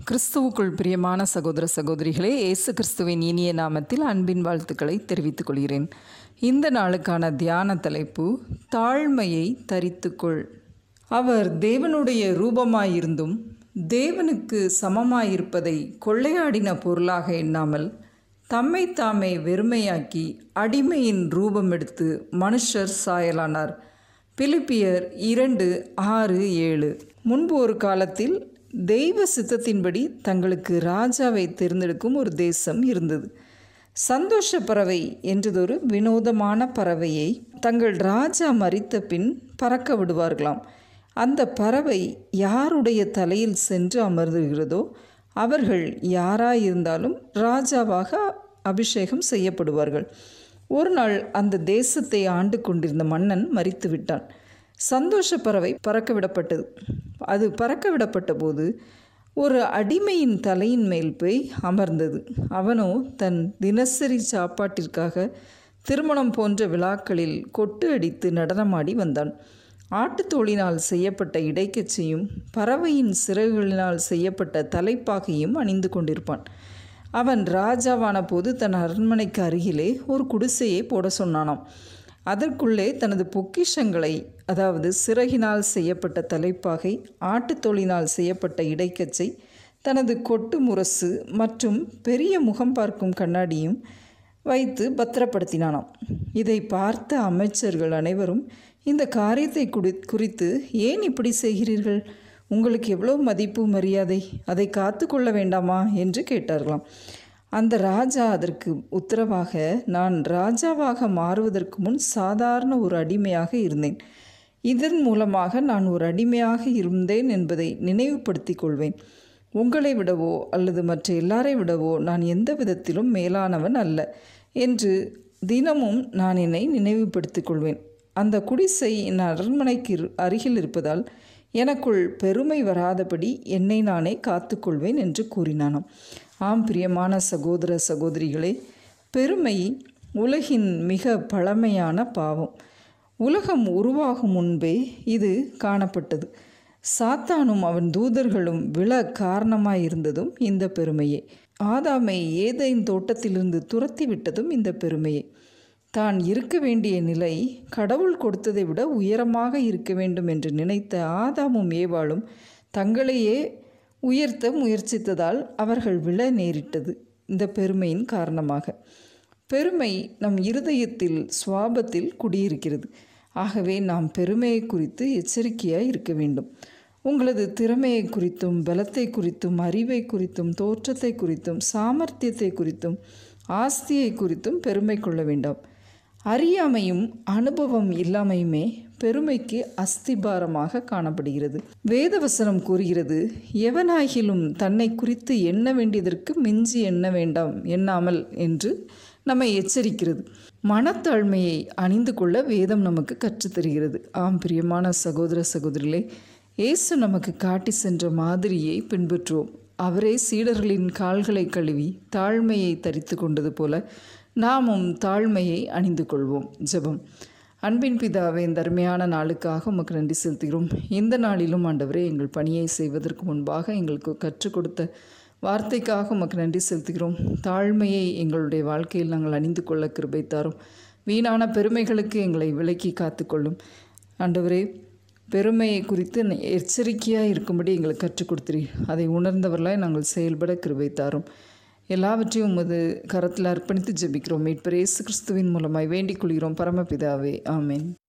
கிறிஸ்துவுக்குள் பிரியமான சகோதர சகோதரிகளே இயேசு கிறிஸ்துவின் இனிய நாமத்தில் அன்பின் வாழ்த்துக்களை தெரிவித்துக் கொள்கிறேன் இந்த நாளுக்கான தியான தலைப்பு தாழ்மையை தரித்துக்கொள் அவர் தேவனுடைய ரூபமாயிருந்தும் தேவனுக்கு சமமாயிருப்பதை கொள்ளையாடின பொருளாக எண்ணாமல் தம்மை தாமே வெறுமையாக்கி அடிமையின் ரூபம் எடுத்து மனுஷர் சாயலானார் பிலிப்பியர் இரண்டு ஆறு ஏழு முன்பு ஒரு காலத்தில் தெய்வ சித்தத்தின்படி தங்களுக்கு ராஜாவை தேர்ந்தெடுக்கும் ஒரு தேசம் இருந்தது சந்தோஷ பறவை என்றதொரு வினோதமான பறவையை தங்கள் ராஜா மறித்த பின் பறக்க விடுவார்களாம் அந்த பறவை யாருடைய தலையில் சென்று அமர்ந்துகிறதோ அவர்கள் யாராயிருந்தாலும் ராஜாவாக அபிஷேகம் செய்யப்படுவார்கள் ஒரு நாள் அந்த தேசத்தை ஆண்டு கொண்டிருந்த மன்னன் மறித்து விட்டான் சந்தோஷ பறவை பறக்க விடப்பட்டது அது பறக்க விடப்பட்ட போது ஒரு அடிமையின் தலையின் மேல் போய் அமர்ந்தது அவனோ தன் தினசரி சாப்பாட்டிற்காக திருமணம் போன்ற விழாக்களில் கொட்டு அடித்து நடனமாடி வந்தான் ஆட்டுத்தோளினால் செய்யப்பட்ட இடைக்கச்சையும் பறவையின் சிறகுகளினால் செய்யப்பட்ட தலைப்பாகையும் அணிந்து கொண்டிருப்பான் அவன் ராஜாவான போது தன் அரண்மனைக்கு அருகிலே ஒரு குடிசையை போட சொன்னானாம் அதற்குள்ளே தனது பொக்கிஷங்களை அதாவது சிறகினால் செய்யப்பட்ட தலைப்பாகை ஆட்டுத்தோளினால் செய்யப்பட்ட இடைக்கச்சை தனது கொட்டு முரசு மற்றும் பெரிய முகம் பார்க்கும் கண்ணாடியும் வைத்து பத்திரப்படுத்தினானாம் இதை பார்த்த அமைச்சர்கள் அனைவரும் இந்த காரியத்தை குடி குறித்து ஏன் இப்படி செய்கிறீர்கள் உங்களுக்கு எவ்வளோ மதிப்பு மரியாதை அதை காத்து கொள்ள வேண்டாமா என்று கேட்டார்களாம் அந்த ராஜா அதற்கு உத்தரவாக நான் ராஜாவாக மாறுவதற்கு முன் சாதாரண ஒரு அடிமையாக இருந்தேன் இதன் மூலமாக நான் ஒரு அடிமையாக இருந்தேன் என்பதை நினைவுபடுத்திக் கொள்வேன் உங்களை விடவோ அல்லது மற்ற எல்லாரை விடவோ நான் எந்த விதத்திலும் மேலானவன் அல்ல என்று தினமும் நான் என்னை நினைவுபடுத்திக் கொள்வேன் அந்த குடிசை என் அரண்மனைக்கு அருகில் இருப்பதால் எனக்குள் பெருமை வராதபடி என்னை நானே காத்துக்கொள்வேன் என்று கூறினானாம் ஆம் பிரியமான சகோதர சகோதரிகளே பெருமை உலகின் மிக பழமையான பாவம் உலகம் உருவாகும் முன்பே இது காணப்பட்டது சாத்தானும் அவன் தூதர்களும் விழ காரணமாயிருந்ததும் இந்த பெருமையே ஆதாமை ஏதையின் தோட்டத்திலிருந்து துரத்தி விட்டதும் இந்த பெருமையே தான் இருக்க வேண்டிய நிலை கடவுள் கொடுத்ததை விட உயரமாக இருக்க வேண்டும் என்று நினைத்த ஆதாமும் ஏவாளும் தங்களையே உயர்த்த முயற்சித்ததால் அவர்கள் விழ நேரிட்டது இந்த பெருமையின் காரணமாக பெருமை நம் இருதயத்தில் சுவாபத்தில் குடியிருக்கிறது ஆகவே நாம் பெருமையை குறித்து எச்சரிக்கையாக இருக்க வேண்டும் உங்களது திறமையை குறித்தும் பலத்தை குறித்தும் அறிவை குறித்தும் தோற்றத்தை குறித்தும் சாமர்த்தியத்தை குறித்தும் ஆஸ்தியை குறித்தும் பெருமை கொள்ள வேண்டாம் அறியாமையும் அனுபவம் இல்லாமையுமே பெருமைக்கு அஸ்திபாரமாக காணப்படுகிறது வேதவசனம் கூறுகிறது எவனாகிலும் தன்னை குறித்து எண்ண வேண்டியதற்கு மிஞ்சி எண்ண வேண்டாம் எண்ணாமல் என்று நம்மை எச்சரிக்கிறது மனத்தாழ்மையை அணிந்து கொள்ள வேதம் நமக்கு கற்றுத்தருகிறது ஆம் பிரியமான சகோதர சகோதரிகளே இயேசு நமக்கு காட்டி சென்ற மாதிரியை பின்பற்றுவோம் அவரே சீடர்களின் கால்களை கழுவி தாழ்மையை தரித்து கொண்டது போல நாமும் தாழ்மையை அணிந்து கொள்வோம் ஜெபம் அன்பின் பிதாவே இந்த அருமையான நாளுக்காக உமக்கு நன்றி செலுத்துகிறோம் இந்த நாளிலும் ஆண்டவரே எங்கள் பணியை செய்வதற்கு முன்பாக எங்களுக்கு கற்றுக் கொடுத்த வார்த்தைக்காக உமக்கு நன்றி செலுத்துகிறோம் தாழ்மையை எங்களுடைய வாழ்க்கையில் நாங்கள் அணிந்து கொள்ள கிருபை தாரும் வீணான பெருமைகளுக்கு எங்களை விலக்கி காத்துக்கொள்ளும் ஆண்டவரே பெருமையை குறித்து எச்சரிக்கையாக இருக்கும்படி எங்களுக்கு கற்றுக் கொடுத்துறீர் அதை உணர்ந்தவர்களாய் நாங்கள் செயல்பட கிருபை தாரும் எல்லாவற்றையும் உமது கரத்தில் அர்ப்பணித்து ஜெபிக்கிறோம் மீட்பர் இயேசு கிறிஸ்துவின் மூலமாய் வேண்டிக் கொள்கிறோம் பரமபிதாவே ஆமேன்